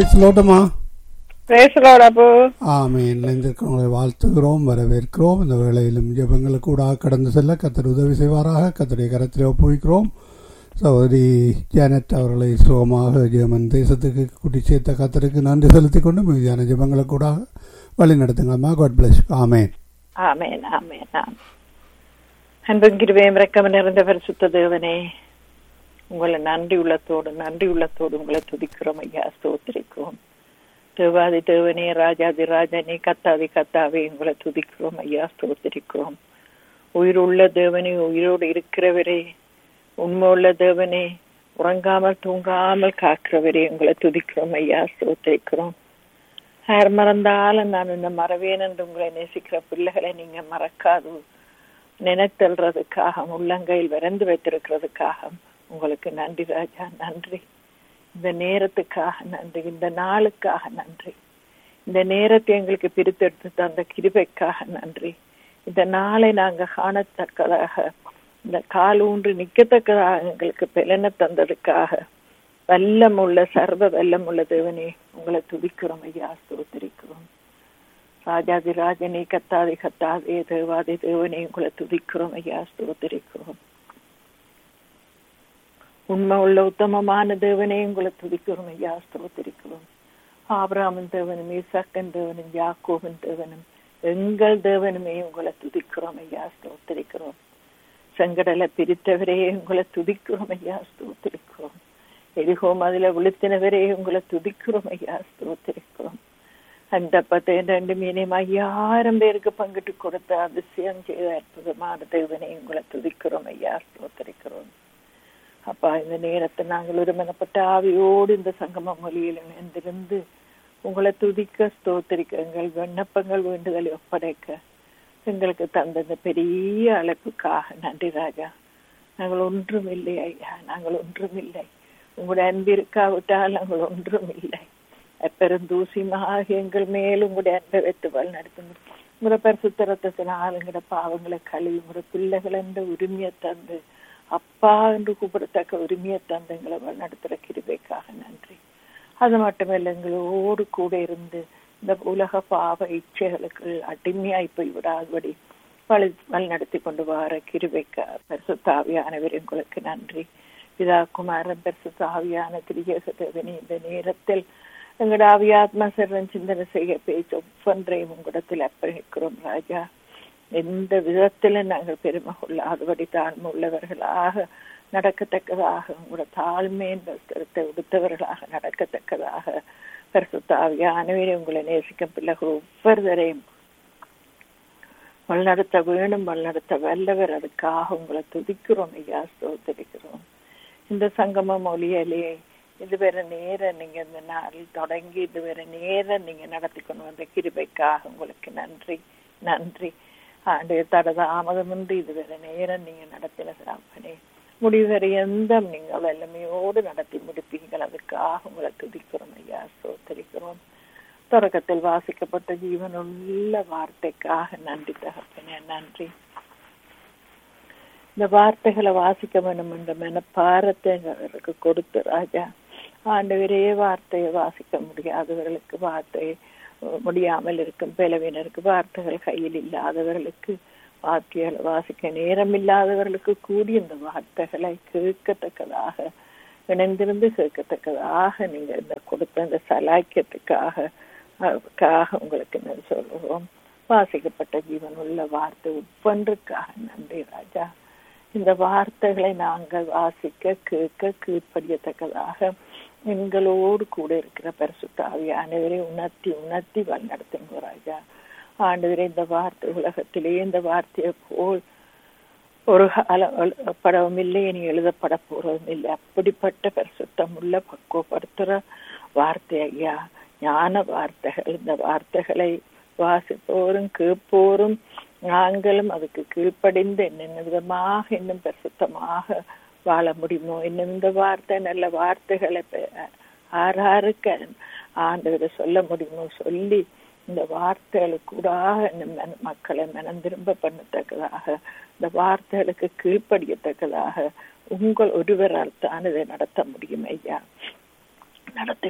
பேசலோட்டமா பேசலோட அப்போ ஆமே இணைந்திருக்கிறவங்களை வாழ்த்துகிறோம் வரவேற்கிறோம் இந்த வேளையிலும் ஜெபங்களுக்கு கூட கடந்து செல்ல கத்தர் உதவி செய்வாராக கத்தருடைய கரத்தில் ஒப்புவிக்கிறோம் சகோதரி ஜானட் அவர்களை சுகமாக ஜெர்மன் தேசத்துக்கு கூட்டி சேர்த்த கத்தருக்கு நன்றி செலுத்திக் கொண்டு மீதியான ஜெபங்களை கூட வழி நடத்துங்கம்மா காட் பிளஸ் ஆமேன் ஆமேன் ஆமேன் ஆமேன் அன்பும் கிருபையும் இரக்கம் நிறைந்த பரிசுத்த தேவனே உங்களை நன்றி உள்ளத்தோடு நன்றி உள்ளத்தோடு உங்களை துதிக்கிறோம் ஐயா ஸ்தோத்திரிக்கிறோம் தேவாதி தேவனே ராஜாதி ராஜனே கத்தாதி கத்தாவே உங்களை துதிக்கிறோம் ஐயா ஸ்தோத்திரிக்கிறோம் உயிருள்ள தேவனே உயிரோடு இருக்கிறவரே உண்மை உள்ள தேவனே உறங்காமல் தூங்காமல் காக்கிறவரே உங்களை துதிக்கிறோம் ஐயா ஸ்தோத்திரிக்கிறோம் யார் மறந்தாலும் நான் இந்த மறவேன் என்று உங்களை நேசிக்கிற பிள்ளைகளை நீங்க மறக்காது நினைத்தல்றதுக்காக உள்ளங்கையில் விரைந்து வைத்திருக்கிறதுக்காக உங்களுக்கு நன்றி ராஜா நன்றி இந்த நேரத்துக்காக நன்றி இந்த நாளுக்காக நன்றி இந்த நேரத்தை எங்களுக்கு பிரித்தெடுத்து தந்த கிருபைக்காக நன்றி இந்த நாளை நாங்க காணத்தக்கதாக இந்த கால் ஊன்று நிக்கத்தக்கதாக எங்களுக்கு பலனை தந்ததுக்காக வல்லமுள்ள சர்வ வல்லமுள்ள தேவனே உங்களை துதிக்கிறோம் ஐயா ஸ்தோத்திரிக்கிறோம் ராஜாதி ராஜனே கத்தாதி கத்தாதே தேவாதி தேவனே உங்களை துதிக்கிறோம் ஐயா ஸ்தோத்திரிக்கிறோம் உண்மை உள்ள உத்தமமான தேவனே உங்களை துதிக்கிறோம் ஐயா ஸ்தோத்திரிக்கிறோம் ஆபிராமன் தேவனும் ஈசாக்கன் தேவனும் யாக்கோவன் தேவனும் எங்கள் தேவனுமே உங்களை துதிக்கிறோம் ஐயா ஸ்தோத்திரிக்கிறோம் செங்கடலை பிரித்தவரே உங்களை துதிக்கிறோம் ஐயா ஸ்தோத்திரிக்கிறோம் எரிகோம் அதுல விழுத்தினவரே உங்களை துதிக்கிறோம் ஐயா ஸ்தோத்திரிக்கிறோம் அந்த பத்து ரெண்டு மீனையும் ஐயாயிரம் பேருக்கு பங்கிட்டு கொடுத்த அதிசயம் செய்த அற்புதமான தேவனை உங்களை துதிக்கிறோம் ஐயா ஸ்தோத்திரிக்கிறோம் அப்பா இந்த நேரத்தை நாங்கள் ஒரு மனப்பட்ட ஆவியோடு இந்த சங்கம மொழியில் இணைந்திருந்து உங்களை துதிக்க ஸ்தோத்திரிக்க எங்கள் விண்ணப்பங்கள் வேண்டுதலை ஒப்படைக்க எங்களுக்கு தந்த இந்த பெரிய அழைப்புக்காக நன்றி ராஜா நாங்கள் ஒன்றும் இல்லை ஐயா நாங்கள் ஒன்றும் இல்லை உங்களுடைய அன்பு இருக்காவிட்டால் நாங்கள் ஒன்றும் இல்லை பெருந்தூசியமாக எங்கள் மேலும் உங்களுடைய அன்பை வைத்து வழி நடத்துங்க உங்களோட பரிசுத்தரத்தினால் எங்களோட பாவங்களை கழுவி உங்களோட பிள்ளைகள் என்ற உரிமையை தந்து அப்பா என்று கூப்பிடத்தக்க உரிமையை தந்து எங்களை வழிநடத்துகிற கிருபைக்காக நன்றி அது மட்டுமல்ல எங்களோடு கூட இருந்து இந்த உலக பாவ இச்சைகளுக்கு அடிமையாய் போய் விடாதபடி வழி வழிநடத்தி கொண்டு வர கிருபைக்க பரிசுத்தாவியானவர் உங்களுக்கு நன்றி பிதா குமாரன் பரிசுத்தாவியான திரியேச தேவனி இந்த நேரத்தில் எங்களோட ஆவியாத்மா சர்வன் சிந்தனை செய்ய பேச்சு ஒவ்வொன்றையும் உங்களிடத்தில் அர்ப்பணிக்கிறோம் ராஜா எந்த விதத்துல நாங்கள் பெருமை கொள்ளாதபடி தாழ்மை உள்ளவர்களாக நடக்கத்தக்கதாக உங்களோட தாழ்மையின் வஸ்திரத்தை உடுத்தவர்களாக நடக்கத்தக்கதாக பரிசுத்தாவியானவரே உங்களை நேசிக்கும் பிள்ளைகள் ஒவ்வொருவரையும் வழிநடத்த வேணும் வழிநடத்த வல்லவர் அதுக்காக உங்களை துதிக்கிறோம் ஐயா ஸ்தோத்தரிக்கிறோம் இந்த சங்கம மொழியிலே இதுவரை நேரம் நீங்க இந்த நாள் தொடங்கி இதுவரை நேரம் நீங்க நடத்தி கொண்டு வந்த கிருபைக்காக உங்களுக்கு நன்றி நன்றி ஆண்டு தடத ஆமதமின்றி இதுவரை நேரம் நீங்க நடத்தின சாப்பனே முடிவரை எந்த நீங்க வல்லமையோடு நடத்தி முடிப்பீங்கள் அதுக்காக உங்களை துதிக்கிறோம் ஐயா சோத்தரிக்கிறோம் தொடக்கத்தில் வாசிக்கப்பட்ட ஜீவனுள்ள வார்த்தைக்காக நன்றி தகப்பனே நன்றி இந்த வார்த்தைகளை வாசிக்க வேண்டும் என்ற மனப்பாரத்தை எங்களுக்கு கொடுத்து ராஜா ஆண்டவரே வார்த்தையை வாசிக்க முடியாதவர்களுக்கு வார்த்தை முடியாமல் இருக்கும் பிளவினருக்கு வார்த்தைகள் கையில் இல்லாதவர்களுக்கு வார்த்தைகளை வாசிக்க நேரம் இல்லாதவர்களுக்கு கூடி இந்த வார்த்தைகளை கேட்கத்தக்கதாக இணைந்திருந்து கேட்கத்தக்கதாக நீங்க இந்த கொடுத்த இந்த சலாக்கியத்துக்காக உங்களுக்கு நான் சொல்லுவோம் வாசிக்கப்பட்ட ஜீவன் உள்ள வார்த்தை ஒவ்வொன்றுக்காக நன்றி ராஜா இந்த வார்த்தைகளை நாங்கள் வாசிக்க கேட்க கீழ்ப்படியத்தக்கதாக எங்களோடு கூட இருக்கிற பரிசுத்தாவி அனைவரை உணர்த்தி உணர்த்தி வழிநடத்துங்க ராஜா ஆண்டவரே இந்த வார்த்தை உலகத்திலே இந்த வார்த்தையை போல் ஒரு படவும் இல்லை இனி எழுதப்பட போறதும் இல்லை அப்படிப்பட்ட பரிசுத்தம் உள்ள பக்குவப்படுத்துற வார்த்தை ஐயா ஞான வார்த்தைகள் இந்த வார்த்தைகளை வாசிப்போரும் கேட்போரும் நாங்களும் அதுக்கு கீழ்ப்படிந்து என்னென்ன விதமாக இன்னும் பரிசுத்தமாக வாழ முடியுமோ இன்னும் இந்த வார்த்தை நல்ல வார்த்தைகளை ஆறாருக்கு ஆண்டவரை சொல்ல முடியுமோ சொல்லி இந்த வார்த்தைகளுக்கூடாக மக்களை மனம் திரும்ப பண்ணத்தக்கதாக இந்த வார்த்தைகளுக்கு கீழ்ப்படியத்தக்கதாக உங்கள் ஒருவரால் தான் இதை நடத்த முடியும் ஐயா நடத்தி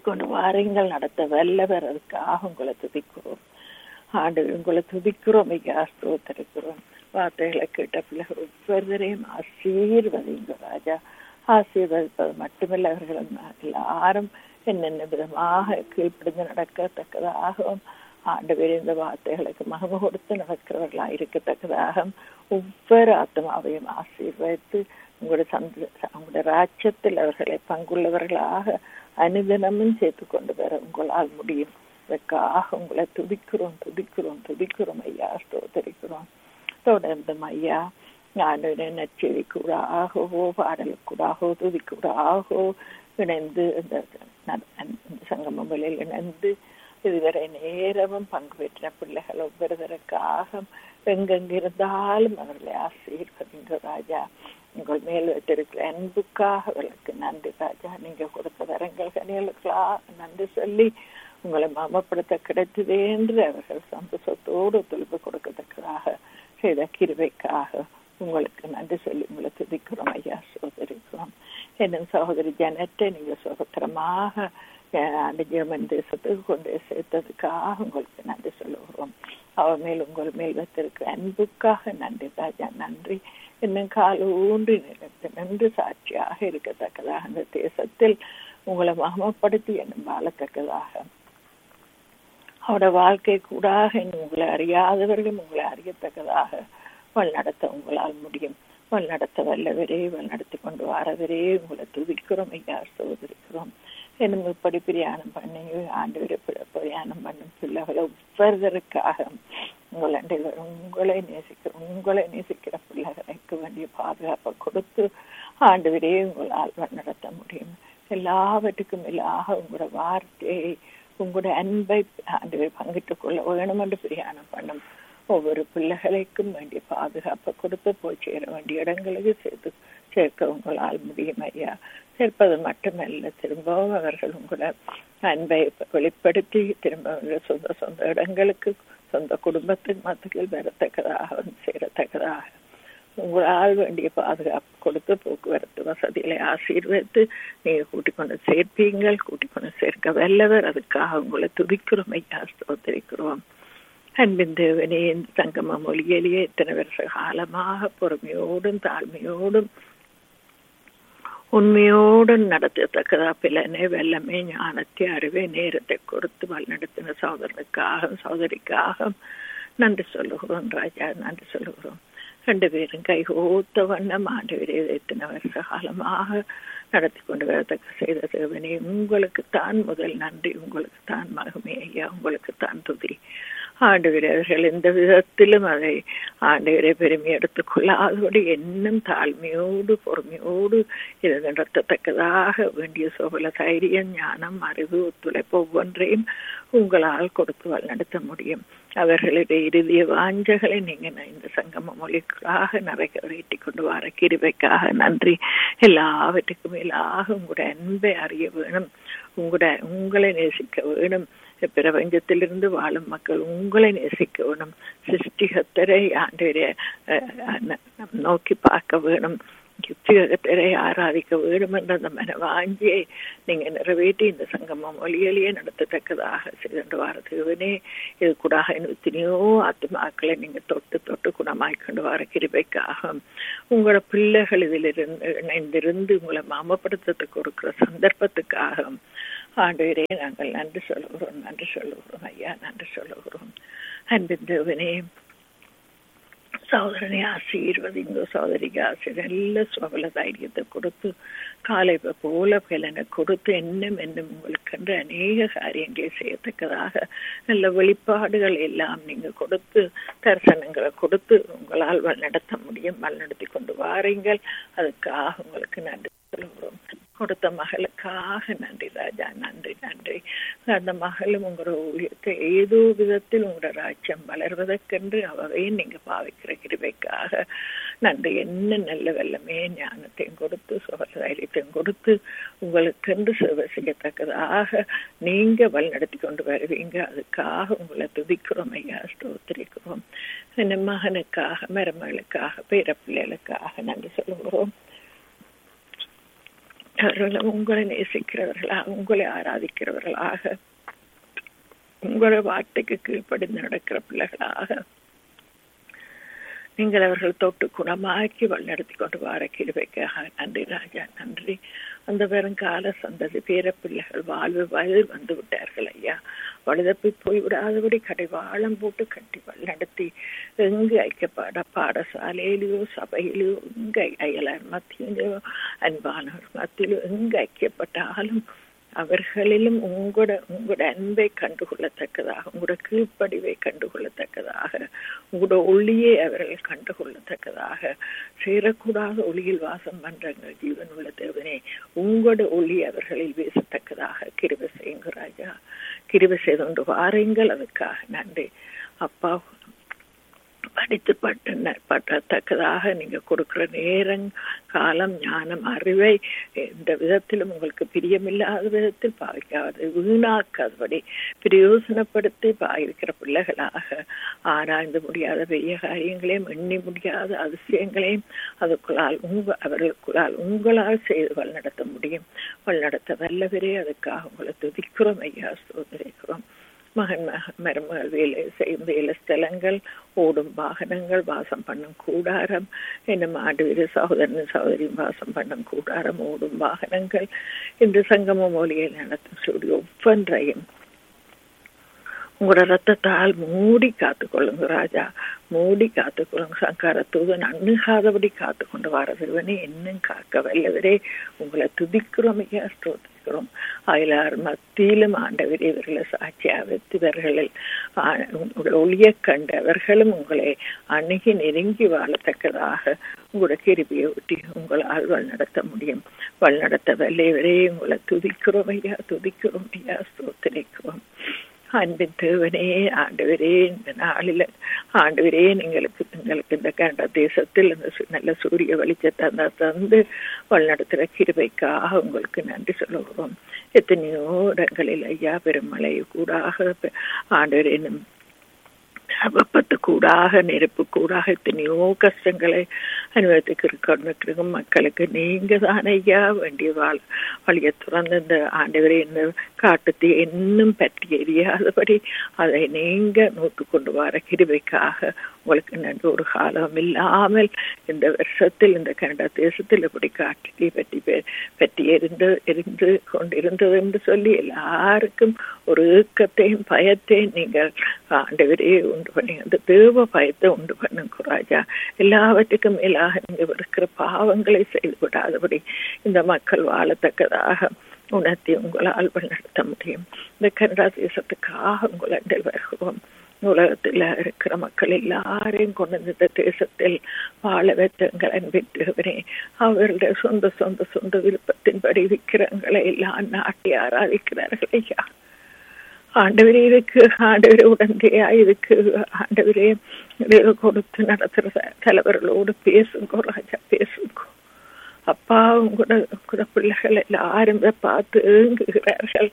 கொண்டு வாரீங்கள் நடத்த வல்லவர் அதுக்காக உங்களை துதிக்கிறோம் ஆண்டு உங்களை துதிக்கிறோம் ஐயா ஸ்தோத்தரிக்கிறோம் வார்த்தைகளை கேட்ட பிள்ளைகள் ஒவ்வொருவரையும் ஆசீர்வதிங்க ராஜா ஆசீர்வதிப்பது மட்டுமல்ல அவர்கள் எல்லாரும் என்னென்ன விதமாக கீழ்ப்படிந்து நடக்கத்தக்கதாகவும் ஆண்டவர் இந்த வார்த்தைகளுக்கு மகம கொடுத்து நடக்கிறவர்களாக இருக்கத்தக்கதாக ஒவ்வொரு ஆத்மாவையும் ஆசீர்வதித்து உங்களுடைய சந்த உங்களுடைய ராஜ்யத்தில் அவர்களை பங்குள்ளவர்களாக அனுதினமும் சேர்த்து கொண்டு வர உங்களால் முடியும் அதற்காக உங்களை துதிக்கிறோம் துதிக்கிறோம் துதிக்கிறோம் ஐயா ஸ்தோத்தரிக்கிறோம் தொடர்ந்து ஐயா நான் நச்செடி கூடாகவோ பாடலுக்கூடாகவோ துதிக்கூடாகவோ இணைந்து இந்த சங்கம வழியில் இணைந்து இதுவரை நேரமும் பங்கு பெற்ற பிள்ளைகள் ஒவ்வொருவருக்காக எங்கெங்கிருந்தாலும் அவர்களை ஆசீர்வதிங்க ராஜா உங்கள் மேல் வைத்திருக்கிற அன்புக்காக அவர்களுக்கு நன்றி ராஜா நீங்க கொடுத்த வரங்கள் கனிகளுக்காக நன்றி சொல்லி உங்களை மமப்படுத்த கிடைத்ததே என்று அவர்கள் சந்தோஷத்தோடு துளிப்பு கொடுக்கத்தக்கதாக செய்த கிருவைக்காக உங்களுக்கு நன்றி சொல்லி உங்களை துதிக்கிறோம் ஐயா சோதரிக்கிறோம் என்னும் சகோதரி ஜனத்தை நீங்க சுகத்திரமாக அந்த ஜெர்மன் தேசத்துக்கு கொண்டு சேர்த்ததுக்காக உங்களுக்கு நன்றி சொல்லுகிறோம் அவர் மேல் உங்கள் மேல் வைத்திருக்கிற அன்புக்காக நன்றி ராஜா நன்றி இன்னும் கால ஊன்றி நிறுத்தி நின்று சாட்சியாக இருக்கத்தக்கதாக அந்த தேசத்தில் உங்களை மகமப்படுத்தி என்னும் வாழத்தக்கதாக அவரோட வாழ்க்கை கூடாக உங்களை அறியாதவர்கள் உங்களை அறியத்தக்கதாக வழிநடத்த உங்களால் முடியும் வழிநடத்த வல்லவரே வழிநடத்தி கொண்டு வரவரே உங்களை துதிக்கிறோம் ஐயா சோதரிக்கிறோம் என்னும் இப்படி பிரயாணம் பண்ணி ஆண்டு பிரயாணம் பண்ணும் பிள்ளைகளை ஒவ்வொருவருக்காக உங்களை உங்களை நேசிக்கிற உங்களை நேசிக்கிற பிள்ளைகளுக்கு வேண்டிய பாதுகாப்பை கொடுத்து ஆண்டு உங்களால் நடத்த முடியும் எல்லாவற்றுக்கும் இல்லாக உங்களோட வார்த்தையை உங்களுடைய அன்பை ஆண்டு பங்கிட்டுக் கொள்ள வேணும் என்று பிரயாணம் பண்ணும் ஒவ்வொரு பிள்ளைகளுக்கும் வேண்டிய பாதுகாப்பை கொடுத்து போய் சேர வேண்டிய இடங்களுக்கு சேர்த்து சேர்க்க உங்களால் முடியும் ஐயா சேர்ப்பது மட்டுமல்ல திரும்பவும் அவர்கள் உங்களை அன்பை வெளிப்படுத்தி திரும்ப சொந்த சொந்த இடங்களுக்கு சொந்த குடும்பத்தின் மத்தியில் வரத்தக்கதாக சேரத்தக்கதாக உங்களால் வேண்டிய பாதுகாப்பு கொடுத்து போக்குவரத்து வசதிகளை ஆசீர்வதித்து நீங்க கூட்டிக் கொண்டு சேர்ப்பீங்கள் கூட்டிக் கொண்டு சேர்க்க வல்லவர் அதுக்காக உங்களை துதிக்கிறோம் ஐயா ஸ்தோத்தரிக்கிறோம் அன்பின் தேவனே இந்த சங்கம மொழியிலேயே இத்தனை வருஷ காலமாக பொறுமையோடும் தாழ்மையோடும் உண்மையோடும் நடத்தத்தக்கதா பிள்ளனே வெள்ளமே ஞானத்தை அறிவே நேரத்தை கொடுத்து வழிநடத்தின சகோதரனுக்காக சகோதரிக்காக நன்றி சொல்லுகிறோம் ராஜா நன்றி சொல்லுகிறோம் ரெண்டு பேரும் கைகோத்த வண்ணம் ஆண்டு எத்தனை வருஷ காலமாக நடத்தி கொண்டு வரத்தக்க செய்த தேவனே உங்களுக்கு தான் முதல் நன்றி உங்களுக்கு தான் மகமே ஐயா உங்களுக்கு தான் துதி ஆண்டு வீரர்கள் எந்த விதத்திலும் அதை ஆண்டு வீரை பெருமை எடுத்துக்கொள்ளாதபடி என்னும் தாழ்மையோடு பொறுமையோடு இது நடத்தத்தக்கதாக வேண்டிய சோபல தைரியம் ஞானம் அறிவு ஒத்துழைப்பு ஒவ்வொன்றையும் உங்களால் கொடுத்து நடத்த முடியும் அவர்களுடைய இறுதிய வாஞ்சகளை நீங்க இந்த சங்கம மொழிக்காக நிறைவேற்றி கொண்டு வர கிருபைக்காக நன்றி எல்லாவற்றுக்கும் மேலாக உங்களுடைய அன்பை அறிய வேணும் உங்களுடைய உங்களை நேசிக்க வேணும் பிரபஞ்சத்திலிருந்து வாழும் மக்கள் உங்களை நேசிக்க வேணும் சிருஷ்டிகத்தரை ஆண்டு நோக்கி பார்க்க வேணும் யுக்திகத்தரை ஆராதிக்க வேண்டும் என்ற அந்த மன வாஞ்சியை நீங்க நிறைவேற்றி இந்த சங்கமம் மொழியிலேயே நடத்தத்தக்கதாக செய்து வாரதுவனே இது கூட எத்தனையோ ஆத்மாக்களை நீங்க தொட்டு தொட்டு குணமாய் கொண்டு வர கிருபைக்காக உங்களோட பிள்ளைகள் இதில் இருந்து இணைந்திருந்து உங்களை மாமப்படுத்தத்துக்கு கொடுக்கிற சந்தர்ப்பத்துக்காக ஆண்டவரே நாங்கள் நன்றி சொல்லுகிறோம் நன்றி சொல்லுகிறோம் ஐயா நன்றி சொல்லுகிறோம் அன்பின் தேவனே சகோதரனை ஆசீர்வதிங்க சகோதரிக்கு ஆசீர் நல்ல சுவல தைரியத்தை கொடுத்து காலை போல பலனை கொடுத்து என்னும் என்னும் உங்களுக்கு அநேக காரியங்களை செய்யத்தக்கதாக நல்ல வெளிப்பாடுகள் எல்லாம் நீங்க கொடுத்து தரிசனங்களை கொடுத்து உங்களால் நடத்த முடியும் நடத்தி கொண்டு வாரீங்கள் அதுக்காக உங்களுக்கு நன்றி சொல்லுகிறோம் கொடுத்த மகளுக்காக நன்றி ராஜா நன்றி நன்றி அந்த மகளும் உங்களோட ஊழியத்தை ஏதோ விதத்தில் உங்களோட ராஜ்யம் வளர்வதற்கென்று அவவே நீங்க பாவிக்கிற கிருபைக்காக நன்றி என்ன நல்ல வெள்ளமே ஞானத்தையும் கொடுத்து சுக தைரியத்தையும் கொடுத்து உங்களுக்கென்று சேவை செய்யத்தக்கதாக நீங்க வழி நடத்தி கொண்டு வருவீங்க அதுக்காக உங்களை துதிக்கிறோம் ஐயா ஸ்தோத்திரிக்கிறோம் என்ன மகனுக்காக மருமகளுக்காக பேர பிள்ளைகளுக்காக நன்றி சொல்லுகிறோம் அவர்களும் உங்களை நேசிக்கிறவர்களாக உங்களை ஆராதிக்கிறவர்களாக உங்களுடைய வார்த்தைக்கு கீழ்ப்படிந்து நடக்கிற பிள்ளைகளாக நீங்கள் அவர்கள் தொட்டு குணமாக்கி வழிநடத்தி கொண்டு வர கிருபைக்காக நன்றி ராஜா நன்றி அந்த வருங்கால சந்ததி பேர பிள்ளைகள் வாழ்வு வயது வந்து விட்டார்கள் ஐயா வலுதப்பி போய் விடாதபடி கடைவாளம் போட்டு கட்டி வழிநடத்தி எங்கு ஐக்கியப்பாட பாடசாலையிலயோ சபையிலோ எங்க அயலார் மத்தியிலோ அன்பானவர் மத்தியிலோ எங்கு ஐக்கியப்பட்டாலும் அவர்களிலும் உங்களோட உங்களோட அன்பை கண்டுகொள்ளத்தக்கதாக உங்களோட கீழ்ப்படிவை கண்டுகொள்ளத்தக்கதாக உங்களோட ஒளியை அவர்கள் கண்டுகொள்ளத்தக்கதாக சேரக்கூடாத ஒளியில் வாசம் பண்றங்கள் ஜீவன் உள்ள தேவனே உங்களோட ஒளி அவர்களில் வீசத்தக்கதாக கிருப செய்யுங்க ராஜா கிருப செய்து வாருங்கள் அதுக்காக நன்றி அப்பா படித்து பட்டு பட்டத்தக்கதாக நீங்க கொடுக்கிற நேரம் காலம் ஞானம் அறிவை எந்த விதத்திலும் உங்களுக்கு பிரியமில்லாத விதத்தில் பாவிக்காது வீணாக்காதபடி பிரயோசனப்படுத்தி பாவிக்கிற பிள்ளைகளாக ஆராய்ந்து முடியாத பெரிய காரியங்களையும் எண்ணி முடியாத அதிசயங்களையும் அதுக்குள்ளால் உங்க அவர்களுக்குள்ளால் உங்களால் செய்து வழிநடத்த முடியும் வழிநடத்த வல்லவரே அதுக்காக உங்களை துதிக்கிறோம் ஐயா சோதரிக்கிறோம் மகன் மருமகள் வேலை செய்யும் வேலை ஸ்தலங்கள் ஓடும் வாகனங்கள் வாசம் பண்ணும் கூடாரம் என்ன மாடு வீர சகோதரன் சகோதரியும் வாசம் பண்ணும் கூடாரம் ஓடும் வாகனங்கள் இந்த சங்கம மொழியில் நடத்தும் சொல்லி ஒவ்வொன்றையும் உங்களோட ரத்தத்தால் மூடி காத்துக்கொள்ளுங்க ராஜா மூடி காத்துக்கொள்ளுங்க சங்கார தூதன் அணுகாதபடி காத்து கொண்டு வர சிறுவனே இன்னும் காக்க வல்லவரே உங்களை துதிக்கிறோம் ஐயா ஸ்தோத்திக்கிறோம் அயலார் மத்தியிலும் ஆண்டவரே இவர்களை சாட்சியா வைத்து இவர்களில் ஒளிய கண்டவர்களும் உங்களை அணுகி நெருங்கி வாழத்தக்கதாக உங்களோட கிருபியை ஒட்டி உங்களால் வழிநடத்த முடியும் வழிநடத்த வல்லையவரே உங்களை துதிக்கிறோம் ஐயா துதிக்கிறோம் ஐயா ஸ்தோத்திரிக்கிறோம் அன்பின் தேவனே ஆண்டவரே இந்த நாளில் ஆண்டவரே எங்களுக்கு எங்களுக்கு இந்த கண்ட தேசத்தில் இந்த நல்ல சூரிய வெளிச்சத்தை தந்து வழிநடத்துகிற கிருபைக்காக உங்களுக்கு நன்றி சொல்லுகிறோம் எத்தனையோ இடங்களில் ஐயா பெருமழை கூடாக ஆண்டவரே வெப்பத்து கூடாக நெருப்பு கூடாக எத்தனையோ கஷ்டங்களை அனுபவத்துக்கு கொண்டிருக்கும் மக்களுக்கு நீங்க தான் ஐயா வேண்டிய வாழ் வழியை துறந்த இந்த ஆண்டவரை இந்த காட்டுத்தை இன்னும் பற்றி எரியாதபடி அதை நீங்க நோக்கு கொண்டு வர கிருபைக்காக உங்களுக்கு நன்றி ஒரு காலம் இல்லாமல் இந்த வருஷத்தில் இந்த கனடா தேசத்தில் இப்படி காட்டுத்தீ பற்றி பற்றி எரிந்து எரிந்து கொண்டிருந்தது என்று சொல்லி எல்லாருக்கும் ஒரு ஏக்கத்தையும் பயத்தையும் நீங்கள் ஆண்டவரே உண்டு பண்ணி அந்த தேவ பயத்தை உண்டு பண்ணுங்க ராஜா எல்லாவற்றுக்கும் மேலாக நீங்க இருக்கிற பாவங்களை செய்து விடாதபடி இந்த மக்கள் வாழத்தக்கதாக உணர்த்தி உங்களால் நடத்த முடியும் இந்த கனடா தேசத்துக்காக உங்கள் அண்டில் வருகிறோம் உலகத்தில் இருக்கிற மக்கள் எல்லாரையும் கொண்டு இந்த தேசத்தில் வாழ வைத்தங்கள் அன்பிட்டுகிறே அவர்களுடைய சொந்த சொந்த சொந்த விருப்பத்தின்படி விக்கிரங்களை எல்லாம் நாட்டி ஆராதிக்கிறார்கள் ஐயா ஆண்டவரே இதுக்கு ஆண்டவரே உடந்தையா இதுக்கு ஆண்டவரே கொடுத்து நடத்துற தலைவர்களோடு பேசுங்கோ ராஜா பேசுங்கோ அப்பா உங்களோட உங்களோட பிள்ளைகள் எல்லாரும் பார்த்து ஏங்குகிறார்கள்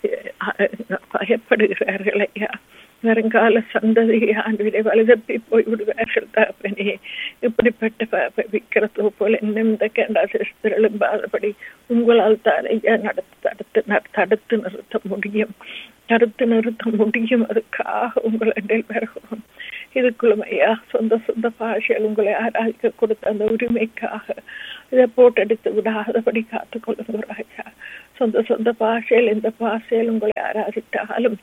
பயப்படுகிறார்கள் ஐயா வருங்கால சந்ததி ஆண்டுவிட வலுதப்பி போய் விடுவார்கள் தாப்பனே இப்படிப்பட்ட விக்கிறதோ போல இன்னும் இந்த கேண்டா எழும்பாதபடி உங்களால் தான் ஐயா நடத்து தடுத்து தடுத்து நிறுத்த முடியும் தடுத்து நிறுத்த முடியும் அதுக்காக உங்களிடம் வருகிறோம் இதுக்குள்ளும் ஐயா சொந்த சொந்த பாஷையில் உங்களை ஆராய்க்க கொடுத்த அந்த உரிமைக்காக இதை போட்டெடுத்து விடாதபடி காத்துக்கொள்ளுங்க ராஜா சொந்த சொந்த பாஷையில் இந்த பாஷையில் உங்களை ஆராதித்தாலும்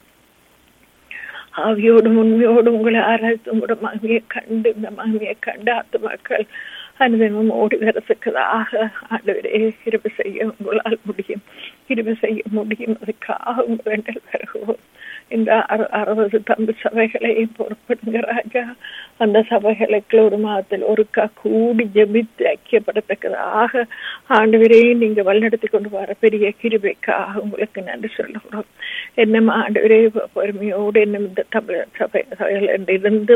ஆவியோடும் உண்மையோடும் உங்களை ஆராய்த்து உங்களோட மகிமையை கண்டு இந்த மகிமையை கண்டு ஆத்து மக்கள் அனுதினமும் ஓடி வரத்துக்கதாக ஆண்டவரே கிருபி செய்ய உங்களால் முடியும் கிருபி செய்ய முடியும் அதுக்காக உங்கள் வருகிறோம் இந்த அறுபது தம்பி சபைகளையும் பொறுப்படுங்க ராஜா அந்த சபைகளுக்கு ஒரு மாதத்தில் ஒருக்கா கூடி ஜபித்து ஐக்கியப்படத்தக்கதாக ஆண்டவரே நீங்க வழிநடத்தி கொண்டு வர பெரிய கிருபைக்காக உங்களுக்கு நன்றி சொல்லுகிறோம் என்னமா ஆண்டவரே பொறுமையோடு என்ன இந்த தமிழ் சபை சபைகள் இருந்தும்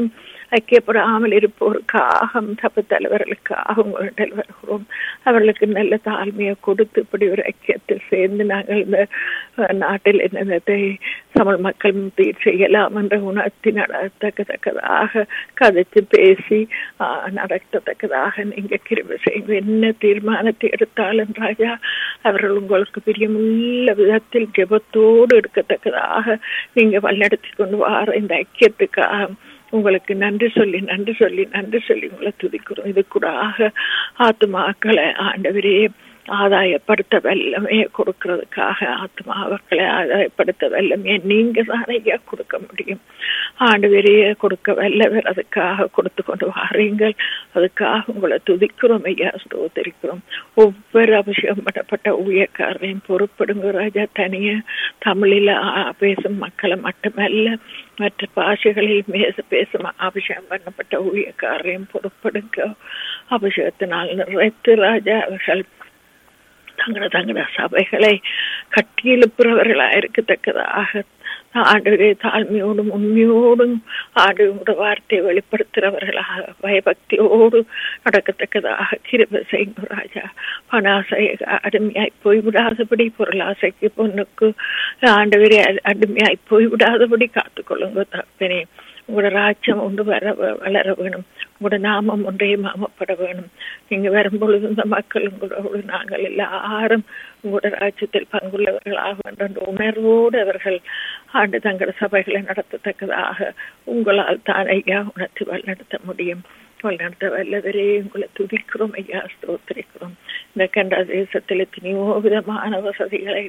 ஐக்கியப்படாமல் இருப்போருக்காக தப்பு தலைவர்களுக்காக உங்களிடம் வருகிறோம் அவர்களுக்கு நல்ல தாழ்மையை கொடுத்து இப்படி ஒரு ஐக்கியத்தில் சேர்ந்து நாங்கள் இந்த நாட்டில் என்னதை தமிழ் மக்கள் தீர் செய்யலாம் என்ற உணர்த்தி நடத்தக்கத்தக்கதாக கதைத்து பேசி நடத்தத்தக்கதாக நீங்க கிருப செய்யுங்க என்ன தீர்மானத்தை எடுத்தாலும் ராஜா அவர்கள் உங்களுக்கு பிரியமுள்ள விதத்தில் ஜெபத்தோடு எடுக்கத்தக்கதாக நீங்க வழிநடத்தி கொண்டு வர இந்த ஐக்கியத்துக்காக உங்களுக்கு நன்றி சொல்லி நன்றி சொல்லி நன்றி சொல்லி உங்களை துதிக்கிறோம் இது கூட ஆத்மாக்களை ஆண்டவரே ஆதாயப்படுத்த வல்லமே கொடுக்கறதுக்காக ஆத்மா அவர்களை ஆதாயப்படுத்த வல்லமே நீங்க தான் ஐயா கொடுக்க முடியும் ஆண்டு வெறிய கொடுக்க வல்லவர் அதுக்காக கொடுத்து கொண்டு வாரீங்கள் அதுக்காக உங்களை துதிக்கிறோம் ஐயா ஸ்தோத்தரிக்கிறோம் ஒவ்வொரு அபிஷேகம் பண்ணப்பட்ட ஊழியக்காரரையும் பொறுப்படுங்க ராஜா தனிய தமிழில் பேசும் மக்களை மட்டுமல்ல மற்ற பாஷைகளில் பேச பேசும் அபிஷேகம் பண்ணப்பட்ட ஊழியக்காரரையும் பொறுப்படுங்க அபிஷேகத்தினால் நிறைத்து ராஜா அவர்கள் தங்கள தங்கள சபைகளை கட்டி எழுப்புறவர்களாக இருக்கத்தக்கதாக ஆண்டுடைய தாழ்மையோடும் உண்மையோடும் ஆண்டுடைய வார்த்தையை வெளிப்படுத்துகிறவர்களாக பயபக்தியோடு நடக்கத்தக்கதாக கிருப செய்யும் ராஜா பணாசை அடிமையாய் போய்விடாதபடி பொருளாசைக்கு பொண்ணுக்கு ஆண்டவரை அடிமையாய் போய்விடாதபடி காத்துக்கொள்ளுங்க தப்பனே உங்களோட ராஜ்யம் ஒன்று வர வளர வேணும் உங்களோட நாமம் ஒன்றே மாமப்பட வேணும் நீங்க வரும்பொழுது இந்த மக்கள் உங்களோடு நாங்கள் எல்லாரும் உங்களோட ராஜ்யத்தில் பங்குள்ளவர்களாக வேண்டும் உணர்வோடு அவர்கள் ஆண்டு தங்கள் சபைகளை நடத்தத்தக்கதாக உங்களால் தான் ஐயா உணர்த்தி வழிநடத்த முடியும் வழிநடத்த வல்லவரே உங்களை துதிக்கிறோம் ஐயா ஸ்தோத்திரிக்கிறோம் இந்த கண்ட தேசத்தில் எத்தனையோ விதமான வசதிகளை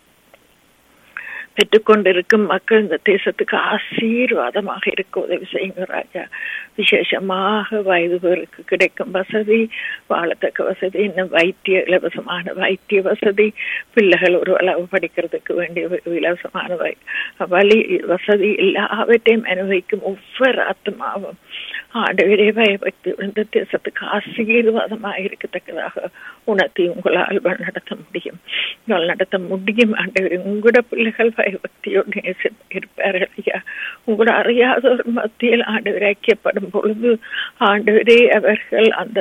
பெற்றுக்கொண்டிருக்கும் மக்கள் இந்த தேசத்துக்கு ஆசீர்வாதமாக இருக்க உதவி செய்யுங்க ராஜா விசேஷமாக வயது பேருக்கு கிடைக்கும் வசதி வாழத்தக்க வசதி இன்னும் வைத்திய இலவசமான வைத்திய வசதி பிள்ளைகள் ஒரு அளவு படிக்கிறதுக்கு வேண்டிய இலவசமான வழி வசதி எல்லாவற்றையும் அனுபவிக்கும் ஒவ்வொரு ஆத்மாவும் ஆண்டவரே பயபக்தி இந்த தேசத்துக்கு ஆசீர்வாதமாக இருக்கத்தக்கதாக உணர்த்தி உங்களால் நடத்த முடியும் உங்களால் நடத்த முடியும் ஆண்டவரே உங்களோட பிள்ளைகள் பயபக்தியோடு இருப்பார்கள் ஐயா உங்களோட அறியாத ஒரு மத்தியில் ஆண்டவர் ஐக்கியப்படும் பொழுது ஆண்டவரே அவர்கள் அந்த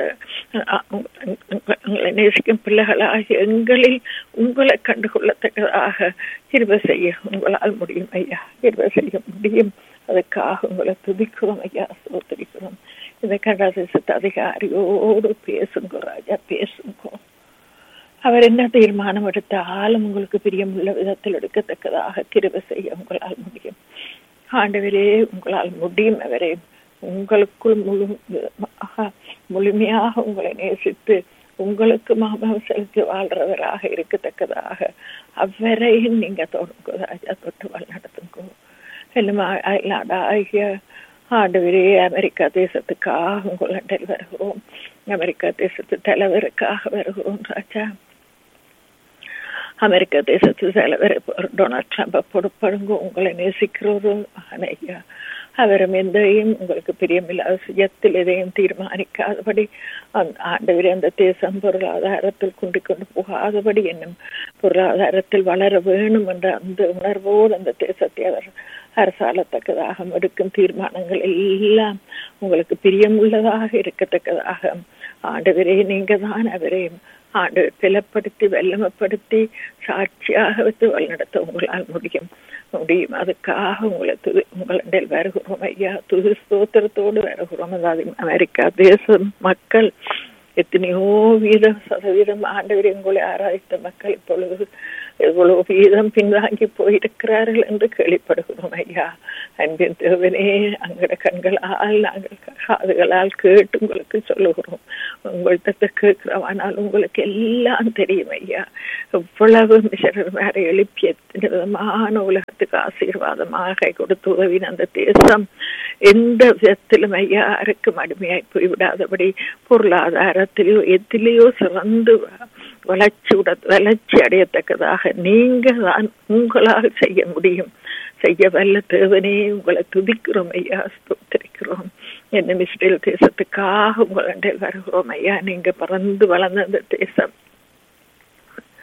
உங்களை நேசிக்கும் பிள்ளைகளாக எங்களில் உங்களை கண்டுகொள்ளத்தக்கதாக கிருப செய்ய உங்களால் முடியும் ஐயா கிருப செய்ய முடியும் அதுக்காக உங்களை துதிக்கிறோம் ஐயா சோத்தரிக்கிறோம் இந்த கண்டாதேசத்து அதிகாரியோடு பேசுங்க ராஜா பேசுங்க அவர் என்ன தீர்மானம் எடுத்தாலும் உங்களுக்கு பிரியமுள்ள விதத்தில் எடுக்கத்தக்கதாக கிருப செய்ய உங்களால் முடியும் ஆண்டவரே உங்களால் முடியும் அவரே உங்களுக்குள் முழு முழுமையாக உங்களை நேசித்து உங்களுக்கு மாமம் செலுத்தி வாழ்றவராக இருக்கத்தக்கதாக அவரையும் நீங்க தொடங்க ராஜா தொட்டு வாழ் நடத்துங்க ஆகிய ஆண்டவரே அமெரிக்கா தேசத்துக்காக உங்களில் வருகிறோம் அமெரிக்கா தேசத்து தலைவருக்காக வருகிறோம் ராஜா அமெரிக்க தேசத்து தலைவர் டொனால்ட் ட்ரம்ப் பொறுப்படுங்க உங்களை நேசிக்கிறோரு ஐயா அவரும் எந்தையும் உங்களுக்கு பிரியமில்லாத சுயத்தில் எதையும் தீர்மானிக்காதபடி ஆண்டவர் அந்த தேசம் பொருளாதாரத்தில் கொண்டு கொண்டு போகாதபடி என்னும் பொருளாதாரத்தில் வளர வேணும் என்ற அந்த உணர்வோடு அந்த தேசத்தை அவர் அரசாளத்தக்கதாக எடுக்கும் தீர்மானங்கள் எல்லாம் உங்களுக்கு பிரியமுள்ளதாக இருக்கத்தக்கதாக ஆண்டவரே நீங்க தான் அவரையும் ஆண்டு பிளப்படுத்தி வெள்ளமப்படுத்தி சாட்சியாக வச்சு வழிநடத்த உங்களால் முடியும் முடியும் அதுக்காக உங்களை துதி உங்களிடம் வருகிறோம் ஐயா துதி ஸ்தோத்திரத்தோடு வருகிறோம் அதாவது அமெரிக்கா தேசம் மக்கள் எத்தனையோ வீதம் சதவீதம் ஆண்டவர் உங்களை ஆராய்த்த மக்கள் இப்பொழுது எவ்வளவு வீதம் பின்வாங்கி போயிருக்கிறார்கள் என்று கேள்விப்படுகிறோம் ஐயா அன்பின் தேவனே அங்கட கண்களால் நாங்கள் காதுகளால் கேட்டு உங்களுக்கு சொல்லுகிறோம் உங்கள்கிட்ட கேட்கிறோம் ஆனால் உங்களுக்கு எல்லாம் தெரியும் ஐயா எவ்வளவு மிஷனர் மேல எழுப்பி எத்தனை விதமான உலகத்துக்கு ஆசீர்வாதமாக கொடுத்து உதவின அந்த தேசம் எந்த விதத்திலும் ஐயா யாருக்கும் அடிமையாய் போய்விடாதபடி பொருளாதாரத்திலேயோ எதிலேயோ சிறந்து வளர்ச்சி உட வளர்ச்சி அடையத்தக்கதாக நீங்க தான் உங்களால் செய்ய முடியும் செய்ய வல்ல தேவனே உங்களை துதிக்கிறோம் ஐயா ஸ்தோத்திரிக்கிறோம் என்ன இஸ்ரேல் தேசத்துக்காக உங்களிடம் வருகிறோம் ஐயா நீங்க பறந்து வளர்ந்த அந்த தேசம்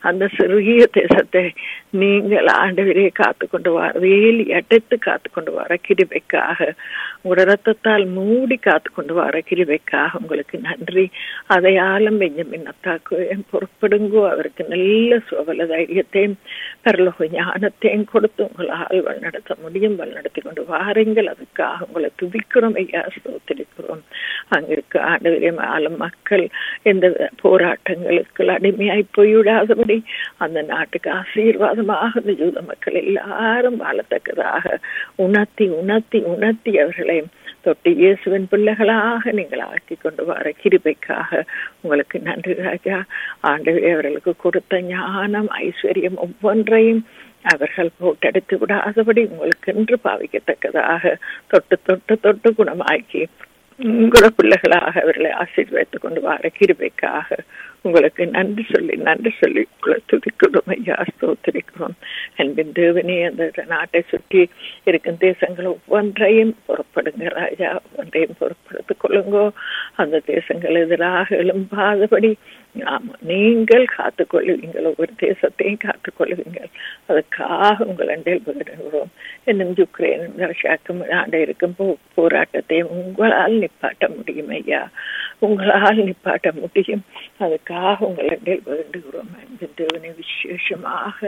அந்த சிறிய தேசத்தை நீங்கள் ஆண்டவரே காத்து கொண்டு வர வேலி அடைத்து காத்து கொண்டு வர கிருபைக்காக உங்களோட ரத்தத்தால் மூடி காத்து கொண்டு வர கிருபைக்காக உங்களுக்கு நன்றி அதையாலும் பெஞ்சமின் அத்தாக்குவேன் பொறுப்படுங்கோ அவருக்கு நல்ல சுவல தைரியத்தையும் பரலோக ஞானத்தையும் கொடுத்து உங்களால் வழிநடத்த முடியும் வழிநடத்தி கொண்டு வாருங்கள் அதுக்காக உங்களை துதிக்கிறோம் ஐயா ஸ்தோத்திரிக்கிறோம் அங்கிருக்க ஆண்டவரே ஆளும் மக்கள் எந்த போராட்டங்களுக்கு அடிமையாய் போய்விடாதபடி அந்த நாட்டுக்கு ஆசீர்வாதமாக இந்த யூத மக்கள் எல்லாரும் வாழத்தக்கதாக உணர்த்தி உணர்த்தி உணர்த்தி அவர்களை தொட்டு இயேசுவின் பிள்ளைகளாக நீங்கள் ஆக்கி கொண்டு வர கிருபைக்காக உங்களுக்கு நன்றி ராஜா ஆண்டவரே அவர்களுக்கு கொடுத்த ஞானம் ஐஸ்வர்யம் ஒவ்வொன்றையும் அவர்கள் போட்டெடுத்து விடாதபடி உங்களுக்கு என்று பாவிக்கத்தக்கதாக தொட்டு தொட்டு தொட்டு குணமாக்கி உங்களோட பிள்ளைகளாக அவர்களை ஆசீர்வதித்துக் கொண்டு வர கிருபைக்காக உங்களுக்கு நன்றி சொல்லி நன்றி சொல்லி உங்களை துதிக்கிறோம் ஐயா ஸ்தோத்திரிக்கிறோம் அன்பின் தேவனே அந்த நாட்டை சுற்றி இருக்கும் தேசங்கள் ஒவ்வொன்றையும் புறப்படுங்க ராஜா ஒவ்வொன்றையும் பொறுப்படுத்திக் கொள்ளுங்கோ அந்த தேசங்கள் எதிராக எழும்பாதபடி ஆமா நீங்கள் காத்துக்கொள்ளுவீங்கள் ஒவ்வொரு தேசத்தையும் காத்துக்கொள்ளுவீங்கள் அதுக்காக உங்கள் அண்டையில் பகிர்கிறோம் இன்னும் யுக்ரைன் ரஷ்யாக்கும் ஆண்டை இருக்கும் போராட்டத்தை உங்களால் நிப்பாட்ட முடியும் ஐயா உங்களால் நிப்பாட்ட முடியும் அதுக்காக உங்கள் அண்டையில் பகிர்ந்துகிறோம் தேவனை விசேஷமாக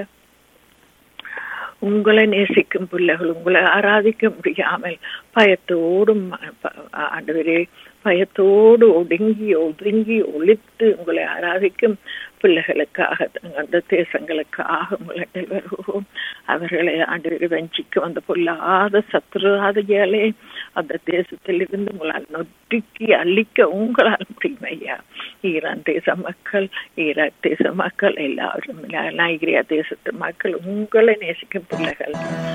உங்களை நேசிக்கும் பிள்ளைகள் உங்களை ஆராதிக்க முடியாமல் பயத்தோடும் ஆண்டவரே பயத்தோடு ஒடுங்கி ஒதுங்கி ஒழித்து உங்களை ஆராதிக்கும் பிள்ளைகளுக்காக அந்த தேசங்களுக்காக உங்களிடம் வருவோம் அவர்களை ஆண்டு வஞ்சிக்கும் அந்த பொல்லாத சத்ருவாதிகளே அந்த தேசத்தில் இருந்து உங்களால் நொறுக்கி அழிக்க உங்களால் முடியும் ஐயா ஈரான் தேச மக்கள் ஈராக் தேச மக்கள் எல்லாரும் நைகிரியா தேசத்து மக்கள் உங்களை நேசிக்கும் பிள்ளைகள்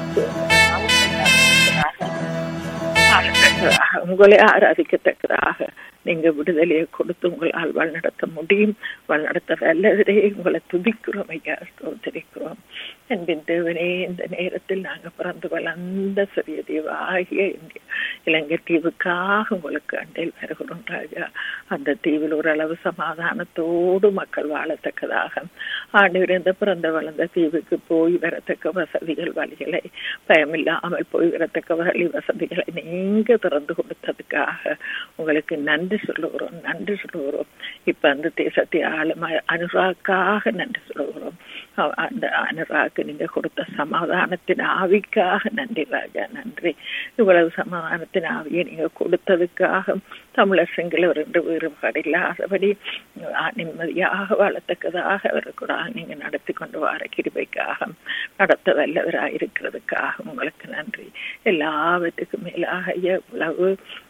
உங்களை ஆராதிக்கத்தக்கதாக நீங்க விடுதலையை கொடுத்து உங்களால் வழிநடத்த முடியும் வழிநடத்த வல்லவரே உங்களை துதிக்கிறோம் ஐயா ஸ்தோத்தரிக்கிறோம் அன்பின் தேவனே இந்த நேரத்தில் நாங்க பிறந்து வளர்ந்த சிறிய தீவாகிய இந்திய இலங்கை தீவுக்காக உங்களுக்கு அண்டையில் வருகிறோம் ராஜா அந்த தீவில் ஓரளவு சமாதானத்தோடு மக்கள் வாழத்தக்கதாக ஆண்டு இந்த பிறந்த வளர்ந்த தீவுக்கு போய் வரத்தக்க வசதிகள் வழிகளை பயமில்லாமல் போய் வரத்தக்க வழி வசதிகளை நீங்க திறந்து கொடுத்ததுக்காக உங்களுக்கு நன்றி சொல்லுகிறோம் நன்றி சொல்லுகிறோம் இப்ப அந்த தேசத்தை ஆளுமா அனுராக்காக நன்றி சொல்லுகிறோம் அந்த அனுராக்கு நீங்க கொடுத்த சமாதானத்தின் ஆவிக்காக நன்றி ராஜா நன்றி இவ்வளவு சமாதானத்தின் ஆவியை நீங்க கொடுத்ததுக்காக தமிழர் சிங்களவர் என்று வேறுபாடு இல்லாதபடி நிம்மதியாக வாழத்தக்கதாக அவர் கூட நீங்க நடத்தி கொண்டு வர கிருபைக்காக நடத்த வல்லவராக இருக்கிறதுக்காக உங்களுக்கு நன்றி எல்லாவற்றுக்கும் மேலாக எவ்வளவு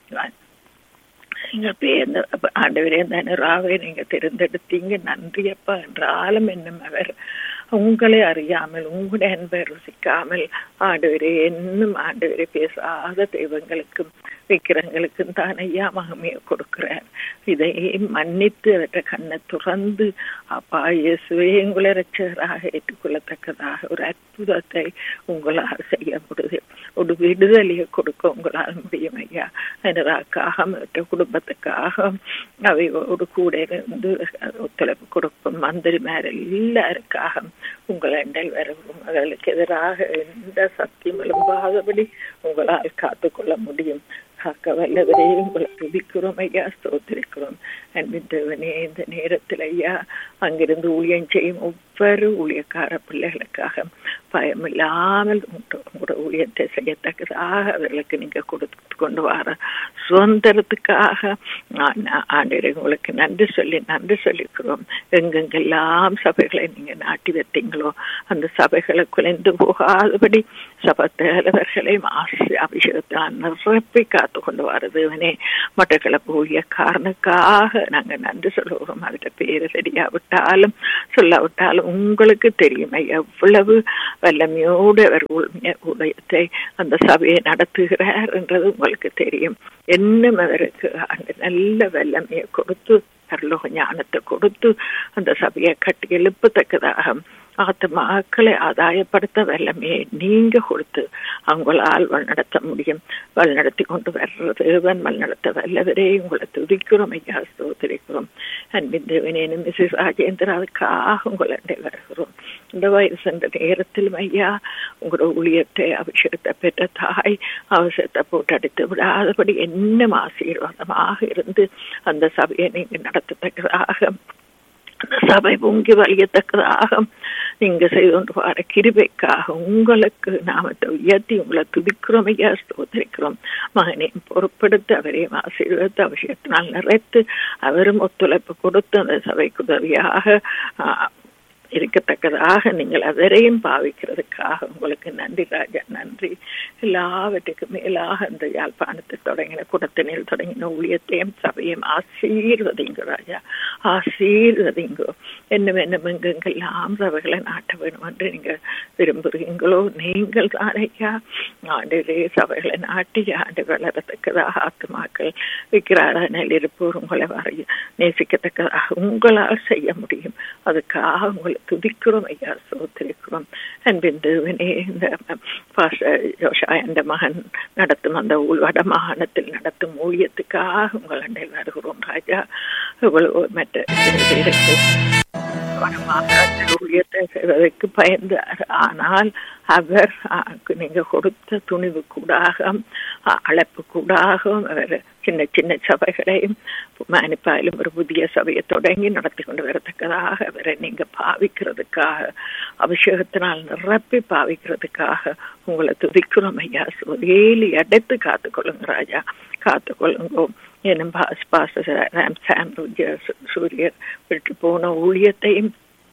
நீங்க பேர்ந்த ஆண்டவரே இந்த ராவை நீங்க தேர்ந்தெடுத்தீங்க நன்றி அப்பா என்றாலும் என்னும் அவர் உங்களை அறியாமல் உங்களுடைய அன்பை ருசிக்காமல் ஆண்டவரே என்னும் ஆண்டவரே பேசாத தெய்வங்களுக்கும் விக்கிரங்களுக்கும் தான் ஐயா மகமையை கொடுக்கிறார் இதை மன்னித்து அவற்றை கண்ணை துறந்து அப்பா இயேசுவே உங்களை ரட்சகராக ஏற்றுக்கொள்ளத்தக்கதாக ஒரு அற்புதத்தை உங்களால் செய்ய முடியும் ஒரு விடுதலையை கொடுக்க உங்களால் முடியும் ஐயா அதற்காக மற்ற குடும்பத்துக்காக அவை ஒரு கூட இருந்து ஒத்துழைப்பு கொடுக்கும் மந்திரி மேல எல்லாருக்காக உங்கள் அண்டல் வரவும் அவர்களுக்கு எதிராக எந்த சத்தியம் எழும்பாதபடி உங்களால் காத்துக்கொள்ள முடியும் காக்க வல்லவரே உங்களை துதிக்கிறோம் ஐயா ஸ்தோத்திரிக்கிறோம் அன்பின் தேவனே இந்த நேரத்தில் ஐயா அங்கிருந்து ஊழியம் செய்யும் ஒவ்வொரு ஊழியக்கார பிள்ளைகளுக்காக பயமில்லாமல் உங்களோட ஊழியத்தை செய்யத்தக்கதாக அவர்களுக்கு நீங்க கொடுத்து கொண்டு வர சுதந்திரத்துக்காக ஆண்டரை உங்களுக்கு நன்றி சொல்லி நன்றி சொல்லிக்கிறோம் எங்கெங்கெல்லாம் சபைகளை நீங்க நாட்டி வைத்தீங்களோ அந்த சபைகளை குலைந்து போகாதபடி சபை தலைவர்களையும் ஆசி அபிஷேகத்தால் நிரப்பி காத்து கொண்டு வரதுவனே மட்டக்களப்பு ஊழியக்காரனுக்காக நாங்க நன்றி சொல்லுவோம் அவர்கிட்ட பேரு தெரியாவிட்டாலும் சொல்லாவிட்டாலும் உங்களுக்கு தெரியும் எவ்வளவு வல்லமையோடு அவர் ஊழியத்தை அந்த சபையை நடத்துகிறார் என்றது உங்களுக்கு தெரியும் இன்னும் அவருக்கு அந்த நல்ல வல்லமையை கொடுத்து பரலோக ஞானத்தை கொடுத்து அந்த சபையை கட்டி எழுப்பத்தக்கதாக ஆத்மாக்களை ஆதாயப்படுத்த வல்லமையை நீங்க கொடுத்து அவங்களால் வழிநடத்த முடியும் வழிநடத்தி கொண்டு வர்ற தேவன் வழிநடத்த வல்லவரே உங்களை துதிக்கிறோம் ஐயா ஸ்தோத்திரிக்கிறோம் அன்பின் தேவனேனும் மிஸ்ஸஸ் ராஜேந்திரா அதுக்காக உங்களை வருகிறோம் இந்த வயசு என்ற நேரத்திலும் ஐயா உங்களோட ஊழியத்தை அபிஷேகத்தை பெற்ற தாய் அவசரத்தை போட்டு அடித்து விடாதபடி என்ன ஆசீர்வாதமாக இருந்து அந்த சபையை நீங்க நடத்தத்தக்கதாக அந்த சபை பொங்கி வலியத்தக்கதாக நீங்க செய்து கொண்டு வர கிருபைக்காக உங்களுக்கு நாமத்தை உயர்த்தி உங்களை துதிக்கிறோம் ஐயா ஸ்தோத்திரிக்கிறோம் மகனையும் பொறுப்படுத்தி அவரையும் ஆசீர்வதித்து அவசியத்தினால் நிறைத்து அவரும் ஒத்துழைப்பு கொடுத்து அந்த சபைக்கு உதவியாக இருக்கத்தக்கதாக நீங்கள் அவரையும் பாவிக்கிறதுக்காக உங்களுக்கு நன்றி ராஜா நன்றி எல்லாவற்றுக்கும் மேலாக இந்த யாழ்ப்பாணத்தை தொடங்கின குடத்தினில் தொடங்கின ஊழியத்தையும் சபையும் ஆசீர்வதிங்க ராஜா ஆசீர்வதிங்கோ என்னும் என்னும் எங்கெங்கெல்லாம் சபைகளை நாட்ட வேணும் என்று நீங்கள் விரும்புகிறீங்களோ நீங்கள் தான் ஐயா ஆண்டிலே சபைகளை நாட்டி ஆண்டு வளரத்தக்கதாக ஆத்துமாக்கள் விற்கிறார்கள் இருப்போர் உங்களை வரை நேசிக்கத்தக்கதாக உங்களால் செய்ய முடியும் அதுக்காக உங்களை துதிக்கிறோம் ஐயா சோத்திரிக்கிறோம் அன்பின் தேவனே இந்த யோஷா என்ற மகன் நடத்தும் அந்த வட மாகாணத்தில் நடத்தும் ஊழியத்துக்காக உங்கள் அண்டை வருகிறோம் ராஜா இவ்வளவு மற்ற பேருக்கு ஊழியத்தை செய்வதற்கு பயந்தார் ஆனால் அவர் நீங்க கொடுத்த துணிவு கூடாக அழைப்பு கூடாக அவர் சின்ன சின்ன சபைகளையும் மணிப்பாயிலும் ஒரு புதிய சபையை தொடங்கி நடத்தி கொண்டு வரத்தக்கதாக அவரை நீங்க பாவிக்கிறதுக்காக அபிஷேகத்தினால் நிரப்பி பாவிக்கிறதுக்காக உங்களை துதிக்கிறோம் ஐயா ஏலி அடைத்து காத்துக்கொள்ளுங்க ராஜா காத்துக்கொள்ளுங்கோ எனும் பாஸ் பாஸ் ராம் சாம் சூரியர் விட்டு போன ஊழியத்தையும்